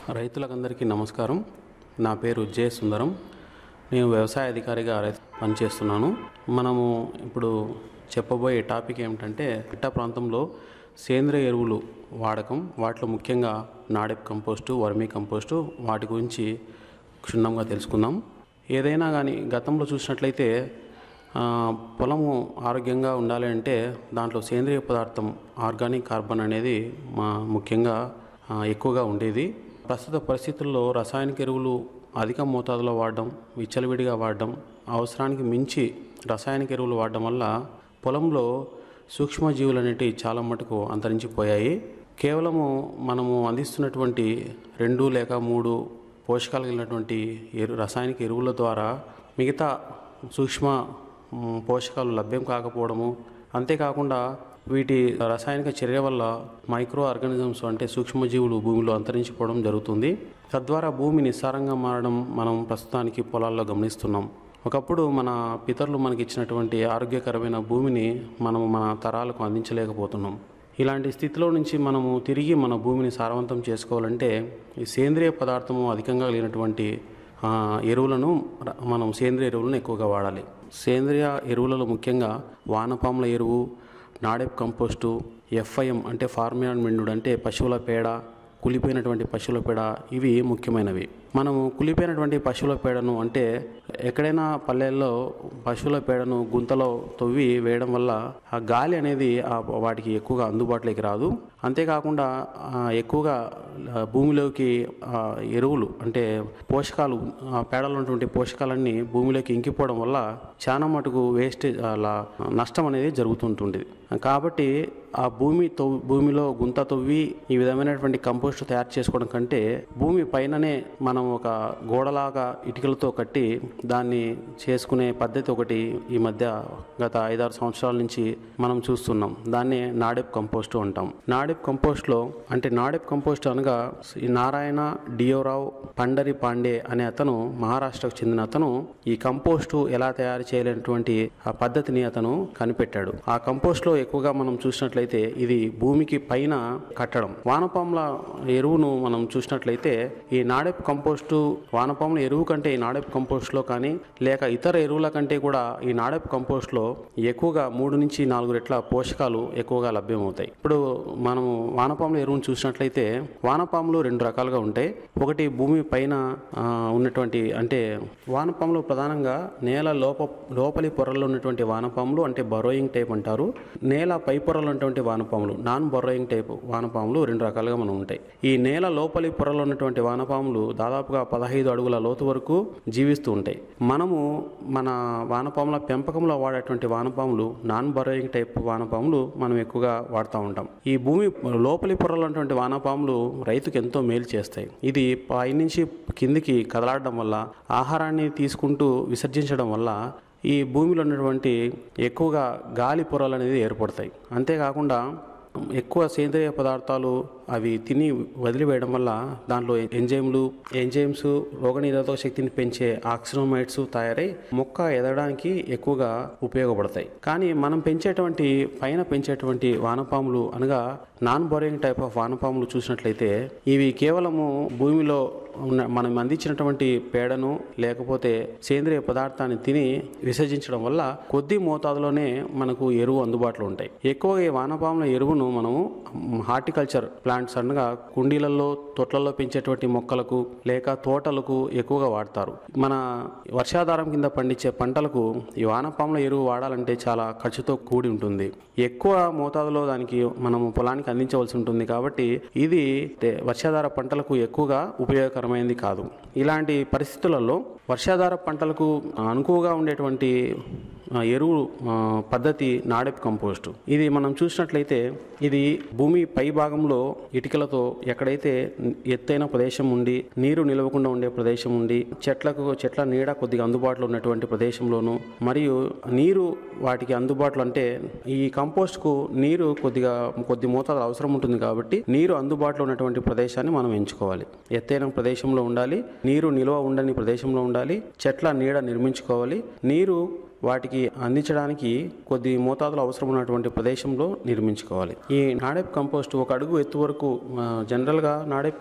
రైతులకందరికీ నమస్కారం నా పేరు జే సుందరం నేను వ్యవసాయ అధికారిగా రై- పనిచేస్తున్నాను మనము ఇప్పుడు చెప్పబోయే టాపిక్ ఏమిటంటే పిట్ట ప్రాంతంలో సేంద్రియ ఎరువులు వాడకం వాటిలో ముఖ్యంగా నాడెప్ కంపోస్టు వర్మీ కంపోస్టు వాటి గురించి క్షుణ్ణంగా తెలుసుకుందాం ఏదైనా కానీ గతంలో చూసినట్లయితే ఆ, పొలము ఆరోగ్యంగా ఉండాలి అంటే దాంట్లో సేంద్రియ పదార్థం ఆర్గానిక్ కార్బన్ అనేది మా ముఖ్యంగా ఆ, ఎక్కువగా ఉండేది ప్రస్తుత పరిస్థితుల్లో రసాయనిక ఎరువులు అధిక మోతాదులో వాడడం విచ్చలవిడిగా వాడడం అవసరానికి మించి రసాయనిక ఎరువులు వాడడం వల్ల పొలంలో సూక్ష్మజీవులు అనేటివి చాలా మటుకు అంతరించిపోయాయి కేవలము మనము అందిస్తున్నటువంటి రెండు లేక మూడు పోషకాలు కలిగినటువంటి ఎరు రసాయనిక ఎరువుల ద్వారా మిగతా సూక్ష్మ మ్, పోషకాలు లభ్యం కాకపోవడము అంతేకాకుండా వీటి రసాయనిక చర్య వల్ల మైక్రో ఆర్గానిజమ్స్ అంటే సూక్ష్మజీవులు భూమిలో అంతరించిపోవడం జరుగుతుంది తద్వారా భూమి నిస్సారంగా మారడం మనం ప్రస్తుతానికి పొలాల్లో గమనిస్తున్నాం ఒకప్పుడు మన పితరులు మనకి ఇచ్చినటువంటి ఆరోగ్యకరమైన భూమిని మనము మన తరాలకు అందించలేకపోతున్నాం ఇలాంటి స్థితిలో నుంచి మనము తిరిగి మన భూమిని సారవంతం చేసుకోవాలంటే ఈ సేంద్రియ పదార్థము అధికంగా కలిగినటువంటి ఆ, ఎరువులను ర- మనం సేంద్రియ ఎరువులను ఎక్కువగా వాడాలి సేంద్రియ ఎరువులలో ముఖ్యంగా వానపాముల ఎరువు నాడెప్ కంపోస్టు ఎఫ్ఐఎం అంటే ఫార్మ్ యార్డ్ మెండుడు అంటే పశువుల పేడ కులిపోయినటువంటి పశువుల పేడ ఇవి ముఖ్యమైనవి మనము కులిపోయినటువంటి పశువుల పేడను అంటే ఎక్కడైనా పల్లెల్లో పశువుల పేడను గుంతలో తవ్వి వేయడం వల్ల ఆ గాలి అనేది ఆ వాటికి ఎక్కువగా అందుబాటులోకి రాదు అంతేకాకుండా ఆ, ఎక్కువగా ఆ, భూమిలోకి ఆ, ఎరువులు అంటే పోషకాలు ఆ పేడలో ఉన్నటువంటి పోషకాలన్నీ భూమిలోకి ఇంకిపోవడం వల్ల చాలా మటుకు వేస్టేజ్ అలా నష్టం అనేది జరుగుతుంటుంది కాబట్టి ఆ భూమి తవ్వి భూమిలో గుంత తవ్వి ఈ విధమైనటువంటి కంపోస్ట్ తయారు చేసుకోవడం కంటే భూమి పైననే మనం ఒక గోడలాగా ఇటుకలతో కట్టి దాన్ని చేసుకునే పద్ధతి ఒకటి ఈ మధ్య గత ఐదారు సంవత్సరాల నుంచి మనం చూస్తున్నాం దాన్ని నాడెప్ కంపోస్ట్ అంటాం నాడెప్ కంపోస్ట్లో అంటే నాడెప్ కంపోస్ట్ అనగా ఈ నారాయణ డియోరావు పండరి పాండే అనే అతను మహారాష్ట్రకు చెందిన అతను ఈ కంపోస్టు ఎలా తయారు చేయలేనటువంటి ఆ పద్ధతిని అతను కనిపెట్టాడు ఆ కంపోస్ట్లో ఎక్కువగా మనం చూసినట్లయితే ఇది భూమికి పైన కట్టడం వానపాముల ఎరువును మనం చూసినట్లయితే ఈ నాడెప్ కంపోస్టు వానపాముల ఎరువు కంటే ఈ నాడెప్ కంపోస్ట్లో కానీ లేక ఇతర ఎరువుల కంటే కూడా ఈ నాడెప్ కంపోస్ట్లో ఎక్కువగా మూడు నుంచి నాలుగు రెట్ల పోషకాలు ఎక్కువగా లభ్యమవుతాయి ఇప్పుడు మనము వానపాముల ఎరువును చూసినట్లయితే వానపాములు రెండు రకాలుగా ఉంటాయి ఒకటి భూమి పైన ఆ, ఉన్నటువంటి అంటే వానపాములు ప్రధానంగా నేల లోప లోపలి పొరల్లో ఉన్నటువంటి వానపాములు అంటే బరోయింగ్ టైప్ అంటారు నేల పై పొరలో ఉన్నటువంటి వానపాములు నాన్ బరోయింగ్ టైప్ వానపాములు రెండు రకాలుగా మనం ఉంటాయి ఈ నేల లోపలి పొరలో ఉన్నటువంటి వానపాములు దాదాపుగా పదహైదు అడుగుల లోతు వరకు జీవిస్తూ ఉంటాయి మనము మన వానపాముల పెంపకంలో వాడేటువంటి వానపాములు నాన్ బరోయింగ్ టైప్ వానపాములు మనం ఎక్కువగా వాడుతూ ఉంటాం ఈ భూమి లోపలి పొరలో ఉన్నటువంటి వానపాములు రైతుకు ఎంతో మేలు చేస్తాయి ఇది పైనుంచి కిందికి కదలాడడం వల్ల ఆహారాన్ని తీసుకుంటూ విసర్జించడం వల్ల ఈ భూమిలో ఉన్నటువంటి ఎక్కువగా గాలి పొరలు అనేది ఏర్పడతాయి అంతేకాకుండా ఎక్కువ సేంద్రియ పదార్థాలు అవి తిని వదిలివేయడం వల్ల దాంట్లో ఎంజైమ్లు ఎంజైమ్స్ రోగనిరోధక శక్తిని పెంచే ఆక్సినోమైట్స్ తయారై మొక్క ఎదగడానికి ఎక్కువగా ఉపయోగపడతాయి కానీ మనం పెంచేటువంటి పైన పెంచేటువంటి వానపాములు అనగా నాన్ బోరింగ్ టైప్ ఆఫ్ వానపాములు చూసినట్లయితే ఇవి కేవలము భూమిలో ఉన్న మనం అందించినటువంటి పేడను లేకపోతే సేంద్రియ పదార్థాన్ని తిని విసర్జించడం వల్ల కొద్ది మోతాదులోనే మనకు ఎరువు అందుబాటులో ఉంటాయి ఎక్కువగా ఈ వానపాముల ఎరువును మనము హార్టికల్చర్ ప్లాంట్స్ అనగా కుండీలలో తొట్లలో పెంచేటువంటి మొక్కలకు లేక తోటలకు ఎక్కువగా వాడతారు మన వర్షాధారం కింద పండించే పంటలకు ఈ వానపాముల ఎరువు వాడాలంటే చాలా ఖర్చుతో కూడి ఉంటుంది ఎక్కువ మోతాదులో దానికి మనము పొలానికి అందించవలసి ఉంటుంది కాబట్టి ఇది తే- వర్షాధార పంటలకు ఎక్కువగా ఉపయోగకరమైనది కాదు ఇలాంటి పరిస్థితులలో వర్షాధార పంటలకు అనుకువగా ఉండేటువంటి ఆ, ఎరువు ఆ, పద్ధతి నాడెప్ కంపోస్ట్ ఇది మనం చూసినట్లయితే ఇది భూమి పై భాగంలో ఇటుకలతో ఎక్కడైతే ఎత్తైన ప్రదేశం ఉండి నీరు నిలవకుండా ఉండే ప్రదేశం ఉండి చెట్లకు చెట్ల నీడ కొద్దిగా అందుబాటులో ఉన్నటువంటి ప్రదేశంలోను మరియు నీరు వాటికి అందుబాటులో అంటే ఈ కంపోస్ట్కు నీరు కొద్దిగా కొద్ది మోతాదు అవసరం ఉంటుంది కాబట్టి నీరు అందుబాటులో ఉన్నటువంటి ప్రదేశాన్ని మనం ఎంచుకోవాలి ఎత్తైన ప్రదేశంలో ఉండాలి నీరు నిల్వ ఉండని ప్రదేశంలో ఉండాలి చెట్ల నీడ నిర్మించుకోవాలి నీరు వాటికి అందించడానికి కొద్ది మోతాదులో అవసరం ఉన్నటువంటి ప్రదేశంలో నిర్మించుకోవాలి ఈ నాడెప్ కంపోస్ట్ ఒక అడుగు ఎత్తు వరకు ఆ, జనరల్గా నాడెప్